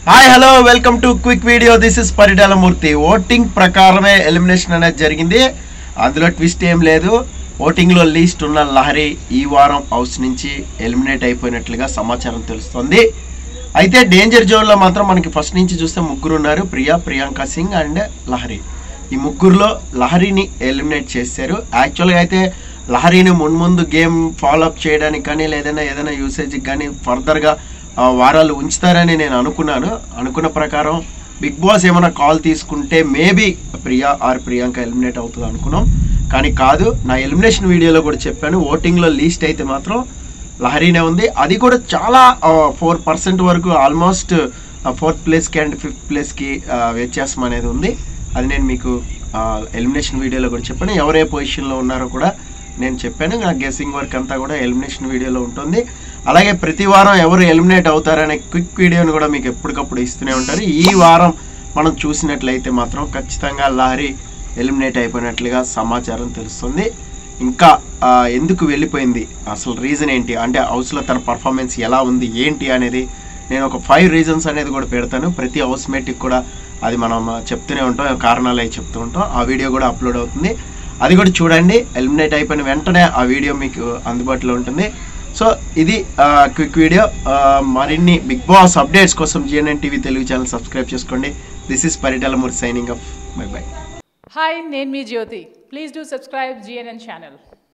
hi hello welcome to quick video this is Paritalamurthy voting ప్రకారమే elimination అనేది జరిగింది అందులో ట్విస్ట్ ఏం లేదు ఓటింగ్లో లీస్ట్ ఉన్న లహరి ఈ వారం హౌస్ నుంచి ఎలిమినేట్ అయిపోయినట్లుగా సమాచారం తెలుస్తోంది అయితే డేంజర్ జోన్లో మాత్రం మనకి ఫస్ట్ నుంచి చూస్తే ముగ్గురు ఉన్నారు ప్రియా ప్రియాంక సింగ్ అండ్ లహరి ఈ ముగ్గురులో లహరిని ఎలిమినేట్ చేశారు యాక్చువల్గా అయితే లహరిని మున్ముందు గేమ్ ఫాలోఅప్ చేయడానికి కానీ లేదైనా ఏదైనా యూసేజ్కి కానీ ఫర్దర్గా ఆ, వారాలు ఉంచుతారని నేను అనుకున్నాను అనుకున్న ప్రకారం బిగ్ బాస్ ఏమైనా కాల్ తీసుకుంటే maybe Priya or Priyanka eliminate అవుతుంది అనుకున్నాం కానీ కాదు నా ఎలిమినేషన్ వీడియోలో కూడా చెప్పాను ఓటింగ్లో లీస్ట్ అయితే మాత్రం లహరీనే ఉంది అది కూడా చాలా ఫోర్ పర్సెంట్ వరకు ఆల్మోస్ట్ ఫోర్త్ ప్లేస్కి అండ్ ఫిఫ్త్ ప్లేస్కి వ్యత్యాసం అనేది ఉంది అది నేను మీకు ఎలిమినేషన్ వీడియోలో కూడా చెప్పాను ఎవరే పొజిషన్లో ఉన్నారో కూడా నేను చెప్పాను నా గెస్సింగ్ వర్క్ అంతా కూడా ఎలిమినేషన్ వీడియోలో ఉంటుంది అలాగే ప్రతి వారం ఎవరు ఎలిమినేట్ అవుతారనే క్విక్ వీడియోని కూడా మీకు ఎప్పటికప్పుడు ఇస్తూనే ఉంటారు ఈ వారం మనం చూసినట్లయితే మాత్రం ఖచ్చితంగా లహరి ఎలిమినేట్ అయిపోయినట్లుగా సమాచారం తెలుస్తుంది ఇంకా ఆ, ఎందుకు వెళ్ళిపోయింది అసలు రీజన్ ఏంటి అంటే హౌస్లో తన పర్ఫార్మెన్స్ ఎలా ఉంది ఏంటి అనేది నేను ఒక ఫైవ్ రీజన్స్ అనేది కూడా పెడతాను ప్రతి హౌస్ మేట్కి కూడా అది మనం ఆ, చెప్తూనే ఉంటాం కారణాలు అవి చెప్తూ ఉంటాం ఆ వీడియో కూడా అప్లోడ్ అవుతుంది అది కూడా చూడండి ఎలిమినేట్ అయిపోయిన వెంటనే ఆ వీడియో మీకు అందుబాటులో ఉంటుంది సో ఇది క్విక్ వీడియో మరిన్ని బిగ్ బాస్ అప్డేట్స్ కోసం GNN TV Telugu channel subscribe చేసుకోండి this is Paritalamuri signing off bye bye hi నేను మీ Jyothi please do subscribe GNN channel